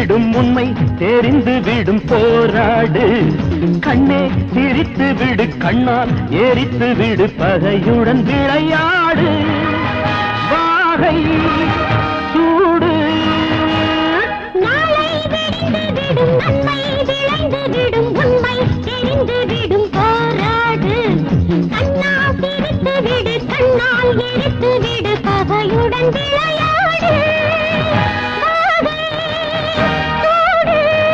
விடும் உண்மை தெரிந்து விடும் போராடு கண்ணே சிரித்து விடு கண்ணால் எரித்து விடு பகையுடன் விளையாடு வாகை சூடு நாளை விடிந்து விடும் நன்மை விளைந்து விடும் உண்மை தெரிந்து விடும் போராடு கண்ணா சிரித்து விடு கண்ணால் எரித்து விடு பகையுடன் விளையாடு வாகை சூடு.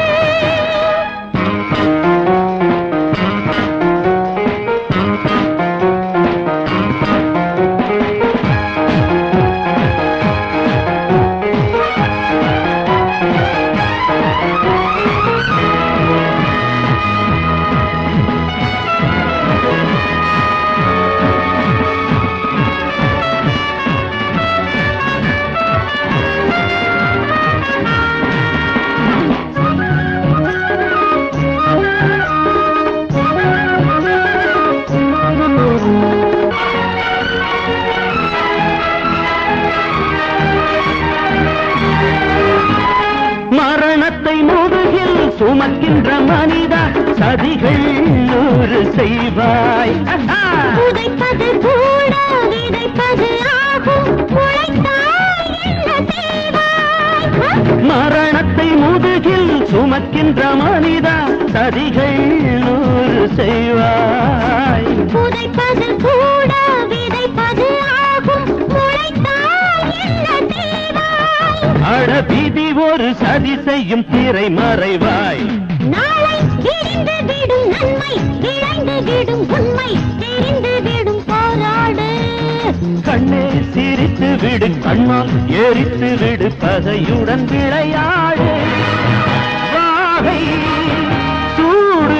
மரணத்தை முதுகில் சுமக்கின்ற மனிதா சதிகள் நூறு செய்வாய் உதைப்பது கூட விதைப்பது ஆகும் உழைத்தால் என்ன செய்வாய் மரணத்தை முதுகில் சுமக்கின்ற மனிதா சதிகள் நூறு செய்வாய் உதைப்பது கூட விதைப்பது ஆகும் உழைத்தால் என்ன செய்வாய் அட விதி ஒரு சதி செய்யும் திரை மறைவாய் நாளை விடிந்து விடும் நன்மை விளைந்து விடும் உண்மை தெரிந்து விடும் போராடு கண்ணே சிரித்து விடு கண்ணால் எரித்து விடு பகையுடன் விளையாடு வாகை சூடு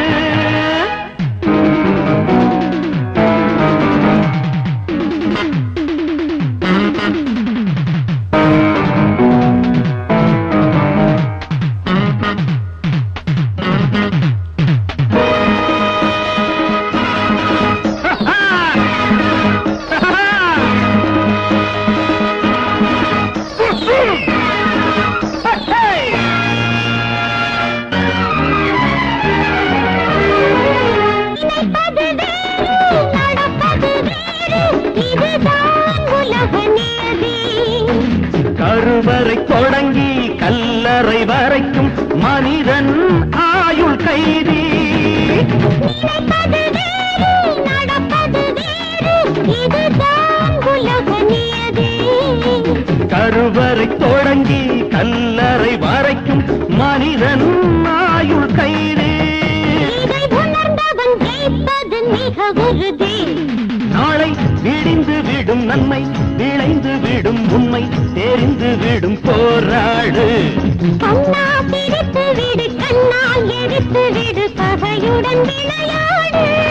நினைப்பது வேறு நடப்பது வேறு இதுதான் உலக நீதி கருவறை தொடங்கி கல்லறை வரைக்கும் மனிதன் ஆயுள் கைதி நினைப்பது வேறு நடப்பது வேறு இதுதான் உலக நியதி கருவறை தொடங்கி கல்லறை வரைக்கும் மனிதன் ஆயுள் கைதி இதை உணர்ந்தவன் ஜெயிப்பது மிக உறுதி நாளை விடிந்து விடும் நன்மை விளைந்து விடும் உண்மை தெரிந்து விடும் போராடு கண்ணா பிரித்து விடு கண்ணால் எரித்து விடு பகையுடன் விளையாடு